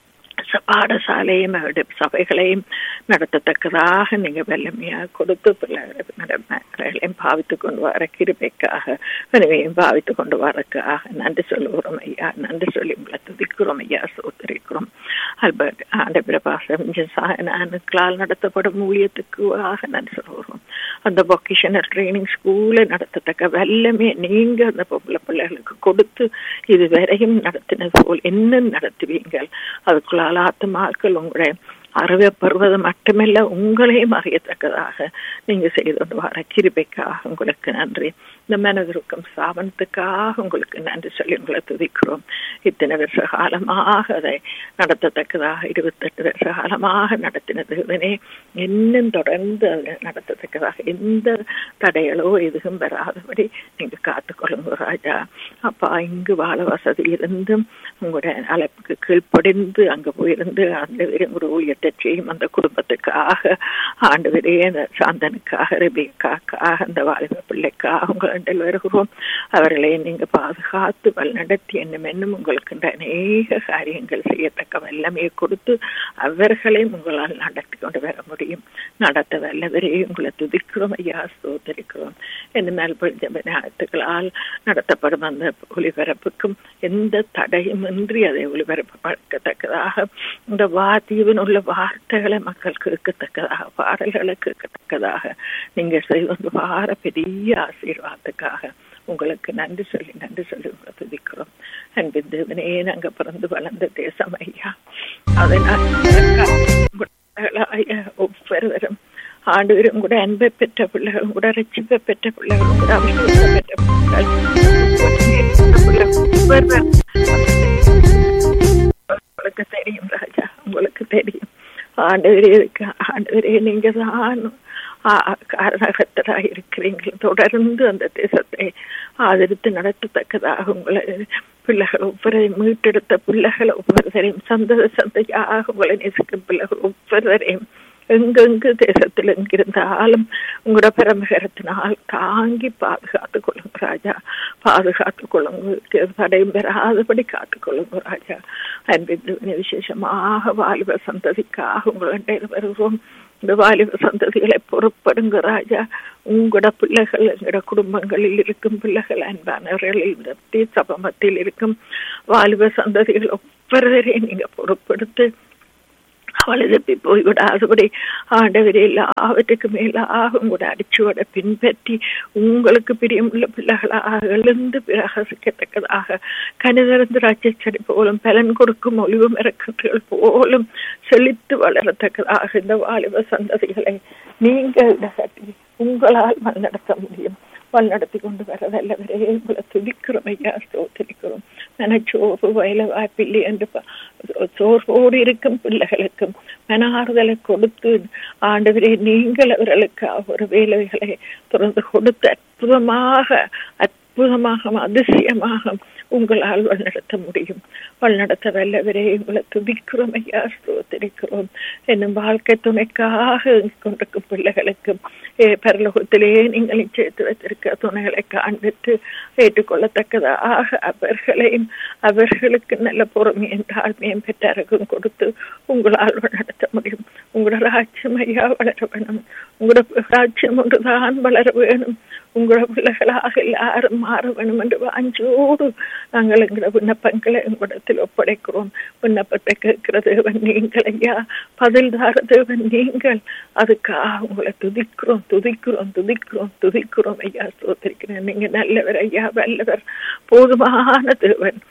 பாடசாலையும் அவருடைய சபைகளையும் நடத்தத்தக்கதாக நீங்க வல்லமையாக கொடுத்து பிள்ளைகளையும் பாவித்து கொண்டு வர கிருபைக்காக வலிமையும் பாவித்து கொண்டு வரக்காக நன்றி சொல்லுகிறோம் ஐயா நன்றி சொல்லி உங்களை துதிக்கிறோம் ஐயா சோத்தரிக்கிறோம் அல்பர்ட் ஆண்ட பிரபாசம் சாயனானுக்களால் நடத்தப்படும் ஊழியத்துக்காக நன்றி சொல்லுகிறோம் அந்த பொக்கேஷனல் ட்ரைனிங் ஸ்கூலை நடத்தத்தக்க வல்லமே நீங்க அந்த பொம்பளை பிள்ளைகளுக்கு கொடுத்து இதுவரையும் நடத்தினது போல் இன்னும் நடத்துவீங்கள் அதுக்குள்ளால் ஆத்துமாக்கள் உங்களுடைய அறிவப்படுவது மட்டுமல்ல உங்களையும் அறியத்தக்கதாக நீங்க செய்து கொண்டு வர கிருபைக்காக உங்களுக்கு நன்றி இந்த மனதிற்கும் சாபனத்துக்காக உங்களுக்கு நன்றி சொல்லி உங்களை துதிக்கிறோம் இத்தனை வருஷ காலமாக அதை நடத்தத்தக்கதாக இருபத்தெட்டு வருஷ காலமாக நடத்தினது இதனே இன்னும் தொடர்ந்து அதை நடத்தத்தக்கதாக எந்த தடைகளோ எதுவும் வராதபடி நீங்க காத்துக்கொள்ளுங்க ராஜா அப்பா இங்கு வாழ வசதி இருந்தும் உங்களுடைய அழைப்புக்கு கீழ்ப்படிந்து அங்க போயிருந்து அந்த ஒரு ஊழியத்தை செய்யும் அந்த குடும்பத்துக்காக ஆண்டு வரையே அந்த சாந்தனுக்காக ரபிக்காக்காக அந்த வாலிப பிள்ளைக்காக உங்களிடம் வருகிறோம் அவர்களை நீங்க பாதுகாத்து வழிநடத்தி என்னும் என்னும் உங்களுக்கு அநேக காரியங்கள் செய்யத்தக்க வல்லமையை கொடுத்து அவர்களையும் உங்களால் நடத்தி கொண்டு வர முடியும் நடத்த வல்லவரே உங்களை துதிக்கிறோம் ஐயா சோதரிக்கிறோம் என்ன மேல் ஜபநாயகத்துகளால் நடத்தப்படும் அந்த ஒளிபரப்புக்கும் எந்த தடையும் இன்றி அதை ஒளிபரப்பத்தக்கதாக இந்த வாத்தியவன் உள்ள வார்த்தைகளை மக்கள் கேட்கத்தக்கதாக பாடல்களை கேட்கத்தக்கதாக நீங்க செய்வது வார பெரிய ஆசீர்வாதத்துக்காக உங்களுக்கு நன்றி சொல்லி நன்றி சொல்லி உங்களை துதிக்கிறோம் அன்பின் தேவனே நாங்க பிறந்து வளர்ந்த தேசம் ஐயா அதனால் ஒவ்வொருவரும் ஆண்டவரும் கூட அன்பை பெற்ற பிள்ளைகளும் கூட ரட்சிப்பை பெற்ற பிள்ளைகளும் கூட அபிஷேகம் பெற்ற பிள்ளைகள் உங்களுக்கு தெரியும் ராஜா உங்களுக்கு தெரியும் ஆண்டவரே இருக்கு ஆண்டவரே நீங்க தான் காரணகத்தராக இருக்கிறீங்க தொடர்ந்து அந்த தேசத்தை ஆதரித்து நடத்தத்தக்கதாக உங்களை பிள்ளைகள் ஒவ்வொருவரையும் மீட்டெடுத்த பிள்ளைகள் ஒவ்வொருவரையும் சந்தத சந்தையாக உங்களை நேசிக்கும் பிள்ளைகள் ஒவ்வொருவரையும் எங்கெங்கு தேசத்தில் எங்கிருந்தாலும் உங்களோட பரமகரத்தினால் தாங்கி பாதுகாத்துக் கொள்ளுங்க ராஜா பாதுகாத்துக் கொள்ளுங்க தடையும் பெறாதபடி காத்துக் கொள்ளுங்க ராஜா அன்பின் விசேஷமாக வாலிப சந்ததிக்காக உங்களிடையில் வருகிறோம் இந்த வாலிப சந்ததிகளை பொறுப்படுங்க ராஜா உங்களோட பிள்ளைகள் எங்களோட குடும்பங்களில் இருக்கும் பிள்ளைகள் அன்பானவர்களில் சபமத்தில் இருக்கும் வாலிப சந்ததிகள் ஒவ்வொருவரையும் நீங்க பொறுப்படுத்து அவளது போய்விடாதபடி ஆண்டவரே எல்லாவற்றுக்கு மேலாக கூட அடிச்சுவட பின்பற்றி உங்களுக்கு பிரியமுள்ள பிள்ளைகளாக எழுந்து பிரகாசிக்கத்தக்கதாக கனிதரந்து ராட்சடி போலும் பலன் கொடுக்கும் ஒளிவு மரக்கன்றுகள் போலும் செழித்து வளரத்தக்கதாக இந்த வாலிப சந்ததிகளை நீங்கள் இடகட்டி உங்களால் வழிநடத்த முடியும் வழிநடத்தி கொண்டு வரதல்லவரே உங்களை துதிக்கிறோம் ஐயா ஸ்தோத்திரிக்கிறோம் மனச்சோர்வு வயல வாய்ப்பில்லை என்று சோர்வோடு இருக்கும் பிள்ளைகளுக்கும் மனாறுதலை கொடுத்து ஆண்டவரே நீங்கள் அவர்களுக்கு ஒரு வேலைகளை திறந்து கொடுத்து அற்புதமாக அற்புதமாக அதிசயமாக உங்களால் வழிநடத்த முடியும் வழிநடத்த வல்லவரே உங்களை துதிக்கிறோம் ஐயா ஸ்தோத்திரிக்கிறோம் என்னும் வாழ்க்கை துணைக்காக கொண்டிருக்கும் பிள்ளைகளுக்கும் பரலோகத்திலே நீங்கள் சேர்த்து வைத்திருக்க துணைகளை காண்பித்து ஏற்றுக்கொள்ளத்தக்கதாக அவர்களையும் அவர்களுக்கு நல்ல பொறுமையும் தாழ்மையும் பெற்றாருக்கும் கொடுத்து உங்களால் நடத்த முடியும் உங்களோட ராஜ்யம் ஐயா வளர வேணும் உங்களோட ராஜ்யம் ஒன்றுதான் வளர வேணும் உங்களோட பிள்ளைகளாக எல்லாரும் மாற வேணும் என்று வாஞ்சோடு நாங்கள் எங்களோட விண்ணப்பங்களை உங்களிடத்தில் ஒப்படைக்கிறோம் விண்ணப்பத்தை கேட்கிற தேவன் நீங்கள் ஐயா பதில் தார தேவன் நீங்கள் அதுக்காக உங்களை துதிக்கிறோம் துதிக்கிறோம் துதிக்கிறோம் துதிக்கிறோம் ஐயா சோத்திருக்கிறேன் நீங்க நல்லவர் ஐயா வல்லவர் போதுமான தேவன்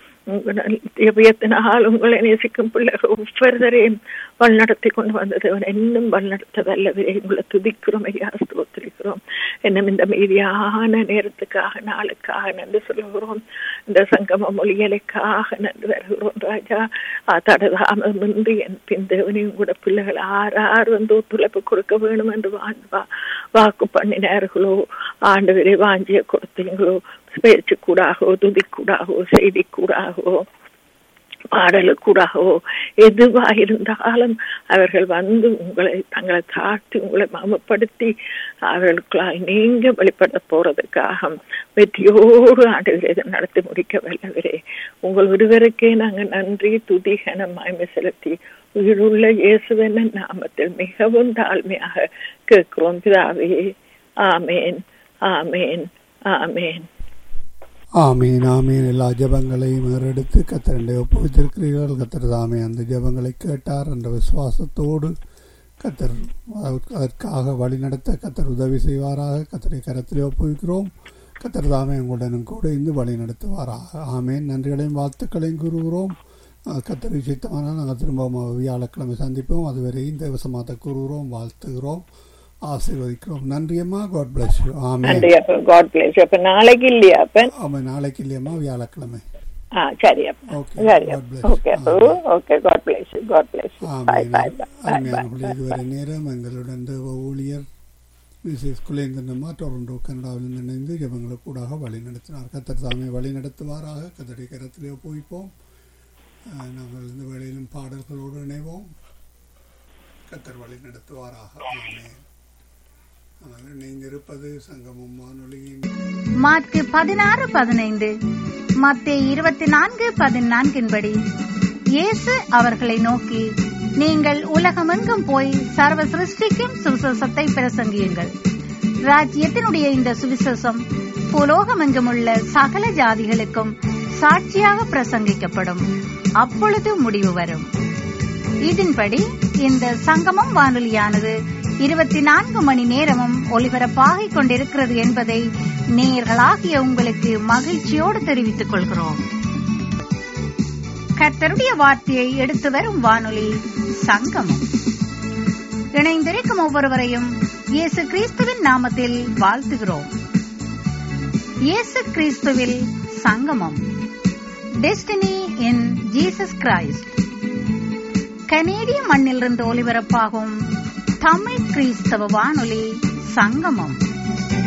உங்கள் உங்களை நேசிக்கும் பிள்ளைகள் ஒவ்வொருத்தரையும் வழிநடத்தி கொண்டு வந்தது இன்னும் வழிநடத்த வல்லவரே உங்களை துதிக்கிறோம் ஐயா ஸ்தோத்திரிக்கிறோம் என்னும் இந்த மீதியான நேரத்துக்காக நாளுக்காக நன்றி சொல்லுகிறோம் இந்த சங்கம மொழிகளுக்காக நன்றி வருகிறோம் ராஜா தடதாமின்றி என் பிந்தவனையும் கூட பிள்ளைகள் ஆறு ஆறு வந்து ஒத்துழைப்பு கொடுக்க வேணும் என்று வா வாக்கு பண்ணினார்களோ ஆண்டு வாஞ்சிய கொடுத்தீங்களோ பேச்சு கூடாகவோ துதி கூடாகவோ செய்தி கூடாகவோ பாடலுக்கூடாகவோ எதுவா இருந்தாலும் அவர்கள் வந்து உங்களை தங்களை தாழ்த்தி உங்களை மமப்படுத்தி அவர்களுக்குள்ளால் நீங்க வெளிப்பட போறதுக்காக வெற்றியோடு ஆண்டுகிறதை நடத்தி முடிக்க வல்லவரே உங்கள் ஒருவருக்கே நாங்கள் நன்றி துதி கனமாய்மை செலுத்தி உயிருள்ள இயேசுவன நாமத்தில் மிகவும் தாழ்மையாக கேட்கிறோம் பிதாவே ஆமேன் ஆமேன் ஆமேன் ஆமீன் ஆமீன் எல்லா ஜபங்களையும் ஏறெடுத்து கத்தரண்டை ஒப்புவித்திருக்கிறீர்கள் கத்தர் தாமே அந்த ஜபங்களை கேட்டார் என்ற விசுவாசத்தோடு கத்தர் அதற்காக வழிநடத்த கத்தர் உதவி செய்வாராக கத்தரை கரத்திலே ஒப்புவிக்கிறோம் கத்தர் தாமே உங்களுடனும் கூட இருந்து வழி நடத்துவாராக ஆமேன் நன்றிகளையும் வாழ்த்துக்களையும் கூறுகிறோம் கத்தர் விஷயத்தமான நாங்கள் திரும்ப வியாழக்கிழமை சந்திப்போம் அதுவரை இந்த விவசமாத்த கூறுகிறோம் வாழ்த்துகிறோம் ஆசீர்வதிக்கிறோம் நன்றியம்மா காட் பிளஸ் யூ ஆமே நன்றி அப்ப காட் பிளேஸ் அப்ப நாளைக்கு இல்லையா அப்ப ஆமா நாளைக்கு இல்லையம்மா வியாழக்கிழமை ஆ சரி அப்ப Okay, சரி God அப்ப bless. ஓகே அப்ப okay God bless God bless bye bye bye அருமையான இதுவரை நேரம் எங்களுடன் தேவ ஊழியர் மிஸ்ஸஸ் குலேந்திரனம்மா டொரண்டோ கனடாவில் இணைந்து ஜபங்களை கூடாக வழி நடத்தினார் கத்தர் சாமி வழி நடத்துவாராக கத்தடி கரத்திலே போய்ப்போம் அஹ், நாங்கள் இந்த வேளையிலும் பாடல்களோடு இணைவோம் கத்தர் வழி நடத்துவாராக ஆமென் நாங்கள் இணைந்திருப்பது சங்கமம் வானொலியின் மாற்கு பதினாறு பதினைந்து மத்தே இருபத்தி நான்கு பதினான்கின்படி இயேசு அவர்களை நோக்கி நீங்கள் உலகமெங்கும் போய் சர்வ சிருஷ்டிக்கும் சுவிசேஷத்தை பிரசங்கியுங்கள் ராஜ்யத்தினுடைய இந்த சுவிசேஷம் புலோகமெங்கும் உள்ள சகல ஜாதிகளுக்கும் சாட்சியாக பிரசங்கிக்கப்படும் அப்பொழுது முடிவு வரும் இதன்படி இந்த சங்கமம் வானொலியானது இருபத்தி நான்கு மணி நேரமும் ஒலிபரப்பாகிக் கொண்டிருக்கிறது என்பதை நேயர்களாகிய உங்களுக்கு மகிழ்ச்சியோடு தெரிவித்துக் கொள்கிறோம் கர்த்தருடைய வார்த்தையை எடுத்து வரும் வானொலி சங்கமம் இணைந்திருக்கும் ஒவ்வொருவரையும் இயேசு கிறிஸ்துவின் நாமத்தில் வாழ்த்துகிறோம் இயேசு கிறிஸ்துவில் சங்கமம் டெஸ்டினி இன் ஜீசஸ் கிரைஸ்ட் கனேடிய மண்ணிலிருந்து ஒலிபரப்பாகும் தமிழ் கிறிஸ்தவ வானொலி சங்கமம்